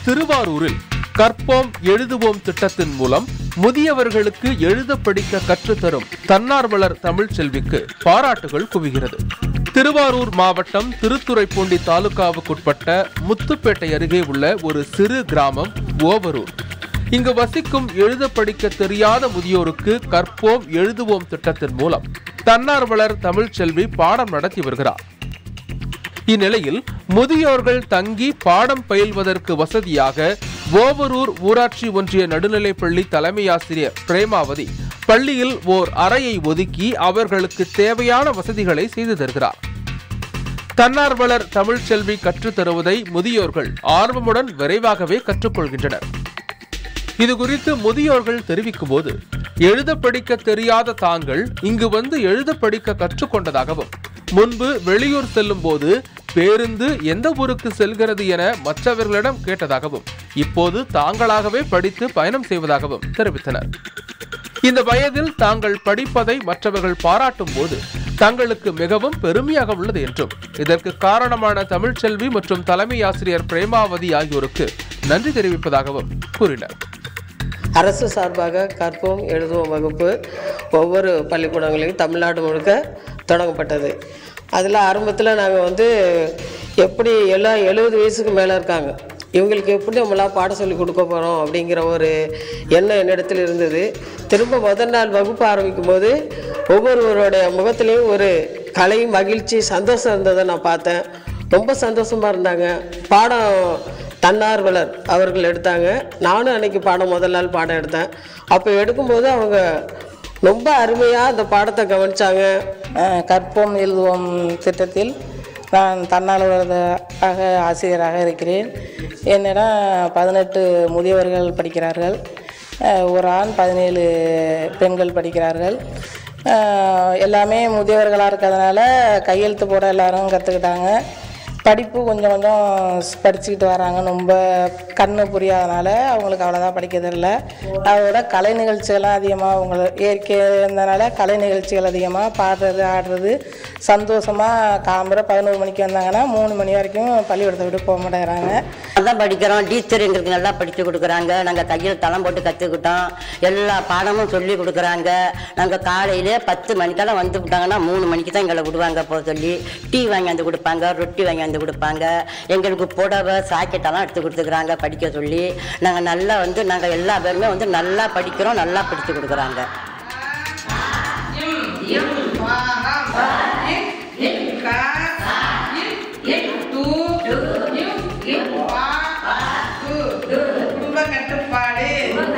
திருவாரூரில் கற்போம் எழுதுவோம் திட்டத்தின் மூலம் முதியவர்களுக்கு எழுத படிக்க கற்றுத்தரும் தன்னார்வலர் தமிழ்ச்செல்விக்கு பாராட்டுகள் குவிகிறது திருவாரூர் மாவட்டம் திருத்துறைப்பூண்டி தாலுகாவுக்குட்பட்ட முத்துப்பேட்டை அருகே உள்ள ஒரு சிறு கிராமம் ஓவரூர் இங்கு வசிக்கும் எழுத படிக்க தெரியாத முதியோருக்கு கற்போம் எழுதுவோம் திட்டத்தின் மூலம் தன்னார்வலர் தமிழ்ச்செல்வி பாடம் நடத்தி வருகிறார் இந்நிலையில் முதியோர்கள் தங்கி பாடம் பயில்வதற்கு வசதியாக ஓவரூர் ஊராட்சி ஒன்றிய நடுநிலைப்பள்ளி தலைமை ஆசிரியர் பிரேமாவதி பள்ளியில் ஓர் அறையை ஒதுக்கி அவர்களுக்கு தேவையான வசதிகளை செய்து தருகிறார் தன்னார்வலர் தமிழ்ச்செல்வி கற்றுத் தருவதை முதியோர்கள் ஆர்வமுடன் விரைவாகவே கற்றுக்கொள்கின்றனர் இது குறித்து முதியோர்கள் தெரிவிக்கும் போது எழுத படிக்க தெரியாத தாங்கள் இங்கு வந்து எழுத படிக்க கற்றுக்கொண்டதாகவும் முன்பு வெளியூர் செல்லும் போது பேருந்து எந்த ஊருக்கு செல்கிறது என மற்றவர்களிடம் கேட்டதாகவும் இப்போது தாங்களாகவே படித்து பயணம் செய்வதாகவும் தெரிவித்தனர் இந்த வயதில் தாங்கள் படிப்பதை மற்றவர்கள் பாராட்டும் போது தங்களுக்கு மிகவும் பெருமையாக உள்ளது என்றும் இதற்கு காரணமான தமிழ்ச்செல்வி மற்றும் தலைமை ஆசிரியர் பிரேமாவதி ஆகியோருக்கு நன்றி தெரிவிப்பதாகவும் கூறினர் அரசு சார்பாக கற்போம் எழுதுவோம் வகுப்பு ஒவ்வொரு பள்ளிக்கூடங்களையும் தமிழ்நாடு முழுக்க தொடங்கப்பட்டது அதில் ஆரம்பத்தில் நாங்கள் வந்து எப்படி எல்லாம் எழுபது வயசுக்கு மேலே இருக்காங்க இவங்களுக்கு எப்படி நம்மளாம் பாடம் சொல்லி கொடுக்க போகிறோம் அப்படிங்கிற ஒரு எண்ணம் என்னிடத்தில் இருந்தது திரும்ப முதல் நாள் வகுப்பு ஆரம்பிக்கும் போது ஒவ்வொருவருடைய முகத்திலையும் ஒரு கலை மகிழ்ச்சி சந்தோஷம் இருந்ததை நான் பார்த்தேன் ரொம்ப சந்தோஷமாக இருந்தாங்க பாடம் தன்னார்வலர் அவர்கள் எடுத்தாங்க நானும் அன்னைக்கு பாடம் முதல் நாள் பாடம் எடுத்தேன் அப்போ எடுக்கும்போது அவங்க ரொம்ப அருமையாக அந்த பாடத்தை கவனிச்சாங்க அஹ் கற்போம் எழுதுவோம் திட்டத்தில் நான் தன்னார்வலராக ஆசிரியராக இருக்கிறேன் என்னிடம் பதினெட்டு முதியவர்கள் படிக்கிறார்கள் அஹ் ஒரு ஆண் பதினேழு பெண்கள் படிக்கிறார்கள் அஹ் எல்லாமே முதியவர்களாக இருக்கிறதுனால கையெழுத்து போட எல்லாரும் கற்றுக்கிட்டாங்க படிப்பு கொஞ்சம் கொஞ்சம் படிச்சுக்கிட்டு வராங்க ரொம்ப கண்ணு புரியாதனால அவங்களுக்கு அவ்வளோதான் படிக்க தெரியல அதோட கலை நிகழ்ச்சிகள்லாம் அதிகமாக அவங்க இயற்கை இருந்தனால கலை நிகழ்ச்சிகள் அதிகமாக பாடுறது ஆடுறது சந்தோஷமாக காம்பரை பதினோரு மணிக்கு வந்தாங்கன்னா மூணு மணி வரைக்கும் பள்ளிக்கூடத்தை விட்டு போக மாட்டேங்கிறாங்க நல்லா படிக்கிறோம் டீச்சர் எங்களுக்கு நல்லா படித்து கொடுக்குறாங்க நாங்கள் கையில் தளம் போட்டு கற்றுக்கிட்டோம் எல்லா பாடமும் சொல்லி கொடுக்குறாங்க நாங்கள் காலையிலே பத்து மணிக்கெல்லாம் வந்து விட்டாங்கன்னா மூணு மணிக்கு தான் எங்களை விடுவாங்க போக சொல்லி டீ வாங்கியாந்து கொடுப்பாங்க ரொட்டி வாங்கியாந்து கொடுப்பாங்க எங்களுக்கு புடவை சாக்கெட்டெல்லாம் எடுத்து கொடுத்துக்குறாங்க படிக்க சொல்லி நாங்கள் நல்லா வந்து நாங்கள் எல்லா பேருமே வந்து நல்லா படிக்கிறோம் நல்லா படித்து கொடுக்குறாங்க குடும்ப கட்டுப்பாடு